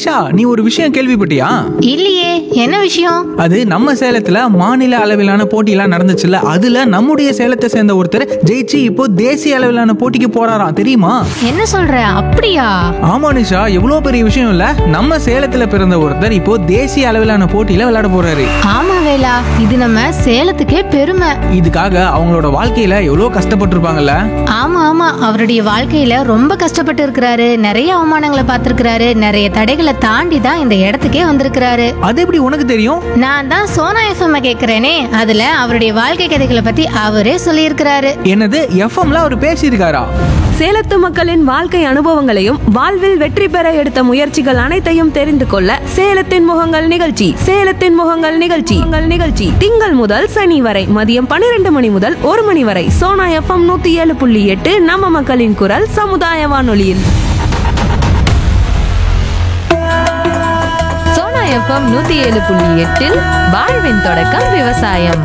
நிஷா நீ ஒரு விஷயம் கேள்விப்பட்டியா இல்லையே என்ன விஷயம் அது நம்ம சேலத்துல மாநில அளவிலான போட்டியெல்லாம் நடந்துச்சுல்ல அதுல நம்முடைய சேலத்தை சேர்ந்த ஒருத்தர் ஜெயிச்சு இப்போ தேசிய அளவிலான போட்டிக்கு போறாராம் தெரியுமா என்ன சொல்ற அப்படியா ஆமா நிஷா எவ்வளோ பெரிய விஷயம் இல்ல நம்ம சேலத்துல பிறந்த ஒருத்தர் இப்போ தேசிய அளவிலான போட்டியில விளையாட போறாரு ஆமா வேலா இது நம்ம சேலத்துக்கே பெருமை இதுக்காக அவங்களோட வாழ்க்கையில எவ்வளோ கஷ்டப்பட்டிருப்பாங்கல்ல ஆமா ஆமா அவருடைய வாழ்க்கையில ரொம்ப கஷ்டப்பட்டு இருக்கிறாரு நிறைய அவமானங்களை பார்த்திருக்கிறாரு நிறைய தடைகளை தாண்டி தான் இந்த இடத்துக்கே வந்திருக்கிறாரு அது எப்படி உனக்கு தெரியும் நான் தான் சோனா எஃப்எம் கேக்குறேனே அதுல அவருடைய வாழ்க்கை கதைகளை பத்தி அவரே சொல்லியிருக்கிறாரு என்னது எஃப்எம்ல அவர் பேசியிருக்காரா சேலத்து மக்களின் வாழ்க்கை அனுபவங்களையும் வாழ்வில் வெற்றி பெற எடுத்த முயற்சிகள் அனைத்தையும் தெரிந்து கொள்ள சேலத்தின் முகங்கள் நிகழ்ச்சி சேலத்தின் முகங்கள் நிகழ்ச்சி உங்கள் நிகழ்ச்சி திங்கள் முதல் சனி வரை மதியம் பன்னிரண்டு மணி முதல் ஒரு மணி வரை சோனா எஃப்எம் நூத்தி ஏழு புள்ளி எட்டு நம்ம மக்களின் குரல் சமுதாய வானொலியில் சோனா எஃப்எம் நூத்தி ஏழு புள்ளி எட்டில் வாழ்வின் தொடக்கம் விவசாயம்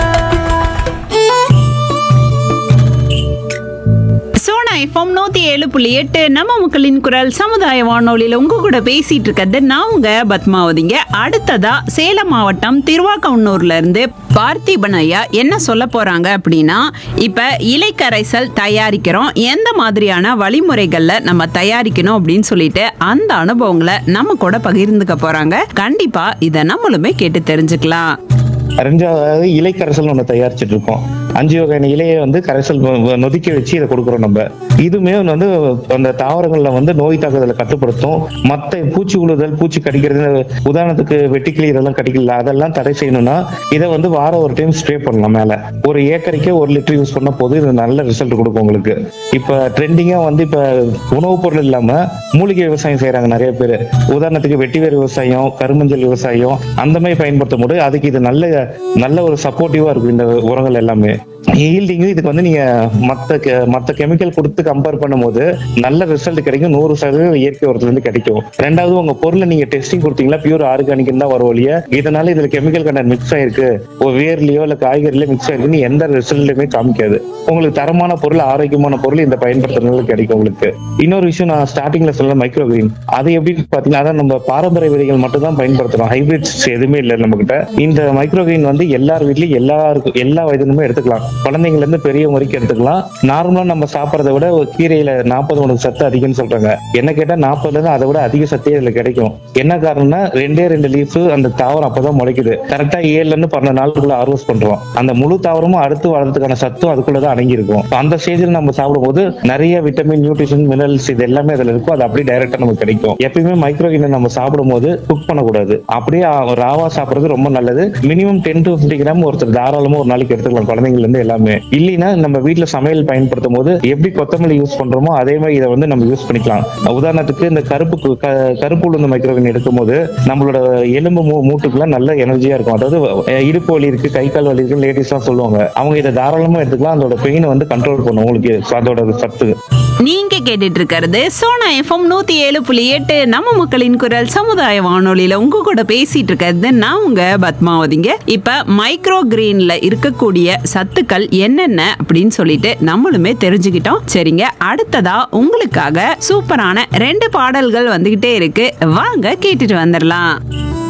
சோனா எஃப்எம் நூத்தி ஏழு புள்ளி எட்டு நம்ம மக்களின் குரல் சமுதாய வானொலியில உங்க கூட பேசிட்டு இருக்கிறது நான் உங்க பத்மாவதிங்க அடுத்ததா சேலம் மாவட்டம் திருவாக்கவுன்னூர்ல இருந்து பார்த்திபன் ஐயா என்ன சொல்ல போறாங்க அப்படின்னா இப்ப இலைக்கரைசல் தயாரிக்கிறோம் எந்த மாதிரியான வழிமுறைகள்ல நம்ம தயாரிக்கணும் அப்படின்னு சொல்லிட்டு அந்த அனுபவங்களை நம்ம கூட பகிர்ந்துக்க போறாங்க கண்டிப்பா இதை நம்மளுமே கேட்டு தெரிஞ்சுக்கலாம் அரைஞ்சாவது இலை கரைசல் ஒன்று தயாரிச்சுட்டு இருக்கோம் அஞ்சு வகையான இலையை வந்து கரைசல் வ- வ- நொதிக்க வச்சு இதை கொடுக்குறோம் நம்ம இதுமே வந்து அந்த தாவரங்கள்ல வந்து நோய் தாக்குதலை கட்டுப்படுத்தும் மற்ற பூச்சி உழுதல் பூச்சி கடிக்கிறது உதாரணத்துக்கு வெட்டிக்கிளி இதெல்லாம் கடிக்கல அதெல்லாம் தடை செய்யணும்னா இதை வந்து வாரம் ஒரு டைம் ஸ்ப்ரே பண்ணலாம் மேல ஒரு ஏக்கருக்கே ஒரு லிட்டர் யூஸ் பண்ண போது இது நல்ல ரிசல்ட் கொடுக்கும் உங்களுக்கு இப்ப ட்ரெண்டிங்கா வந்து இப்ப உணவுப் பொருள் இல்லாம மூலிகை விவசாயம் செய்யறாங்க நிறைய பேர் உதாரணத்துக்கு வெட்டிவேர் விவசாயம் கருமஞ்சள் விவசாயம் அந்த மாதிரி பயன்படுத்தும் போது அதுக்கு இது நல்ல நல்ல ஒரு சப்போர்ட்டிவா இருக்கும் இந்த உரங்கள் எல்லாமே ஈல்டிங்கு இதுக்கு வந்து நீங்க மத்த கெ- மத்த கெமிக்கல் கொடுத்து கம்பேர் பண்ணும்போது நல்ல ரிசல்ட் கிடைக்கும் நூறு சதவீதம் இயற்கை உரத்துல இருந்து கிடைக்கும் ரெண்டாவது உங்க பொருளை நீங்க டெஸ்டிங் கொடுத்தீங்களா பியூர் ஆர்கானிக் தான் வரும் ஒழிய இதனால இதுல கெமிக்கல் கண்டென்ட் மிக்ஸ் ஆயிருக்கு ஒரு வேர்லயோ இல்ல காய்கறிலயோ மிக்ஸ் ஆயிருக்குன்னு எந்த ரிசல்ட்லயுமே காமிக்காது உங்களுக்கு தரமான பொருள் ஆரோக்கியமான பொருள் இந்த பயன்படுத்துறதுனால கிடைக்கும் உங்களுக்கு இன்னொரு விஷயம் நான் ஸ்டார்டிங்ல சொல்ல மைக்ரோ கிரீன் அது எப்படி பாத்தீங்கன்னா அதான் நம்ம பாரம்பரிய விதைகள் மட்டும் தான் பயன்படுத்துறோம் ஹைபிரிட்ஸ் எதுவுமே இல்லை நம்ம கிட்ட இந்த மைக்ரோ கிரீன் வந்து எல்லார் வீட்லயும் எல்லாருக்கும் எல்லா வயதிலுமே எடுத்துக்கலாம் குழந்தைங்கல இருந்து பெரியவங்க வரைக்கும் எடுத்துக்கலாம் நார்மலா நம்ம சாப்பிடறத விட ஒரு கீரையில நாற்பது உனக்கு சத்து அதிகம்னு சொல்றாங்க என்ன கேட்டா நாற்பதுல இருந்து அதை விட அதிக சத்தே இதுல கிடைக்கும் என்ன காரணம்னா ரெண்டே ரெண்டு லீஃப் அந்த தாவரம் அப்பதான் முளைக்குது கரெக்டா ஏழுல இருந்து பன்னெண்டு நாளுக்குள்ள ஹார்வெஸ்ட் பண்றோம் அந்த முழு தாவரமும் அடுத்து வளர்றதுக்கான சத்தும் அதுக்குள்ளதான் அடங்கி இருக்கும் அந்த ஸ்டேஜ்ல நம்ம சாப்பிடும்போது நிறைய விட்டமின் நியூட்ரிஷன் மினரல்ஸ் இது எல்லாமே அதுல இருக்கும் அது அப்படியே டைரக்டா நமக்கு கிடைக்கும் எப்பயுமே மைக்ரோகின நம்ம சாப்பிடும்போது குக் பண்ணக்கூடாது அப்படியே ராவா சாப்பிடுறது ரொம்ப நல்லது மினிமம் டென் டு 50 கிராம் ஒருத்தர் தாராளமா ஒரு நாளைக்கு எடுத்துக்கலாம் குழந்தைங்கள்ல இருந்து எல்லாமே இல்லைன்னா நம்ம வீட்ல சமையல் பயன்படுத்தும் போது எப்படி கொத்தமல்லி யூஸ் பண்றோமோ அதே மாதிரி இதை வந்து நம்ம யூஸ் பண்ணிக்கலாம் உதாரணத்துக்கு இந்த கருப்பு கு- க- கருப்பு உளுந்து மைக்ரோவின் எடுக்கும்போது நம்மளோட எலும்பு மூ- மூட்டுக்குலாம் நல்ல எனர்ஜியா இருக்கும் அதாவது அஹ், இடுப்பு வலி இருக்கு கை கால் வலி இருக்கு லேடிஸ் எல்லாம் சொல்லுவாங்க அவங்க இதை தாராளமா எடுத்துக்கலாம் அதோட பெயினை வந்து கண்ட்ரோல் பண்ணும் உங்களுக்கு அதோட சத்து நீங்க கேட்டுட்டு இருக்கிறது சோனா எஃப்எம் நூத்தி ஏழு புள்ளி எட்டு நம்ம மக்களின் குரல் சமுதாய வானொலியில உங்க கூட பேசிட்டு இருக்கிறது நான் உங்க பத்மாவதிங்க இப்ப மைக்ரோ கிரீன்ல இருக்கக்கூடிய சத்துக்கள் என்னென்ன அப்படின்னு சொல்லிட்டு நம்மளுமே தெரிஞ்சுக்கிட்டோம் சரிங்க அடுத்ததா உங்களுக்காக சூப்பரான ரெண்டு பாடல்கள் வந்துகிட்டே இருக்கு வாங்க கேட்டுட்டு வந்துடலாம்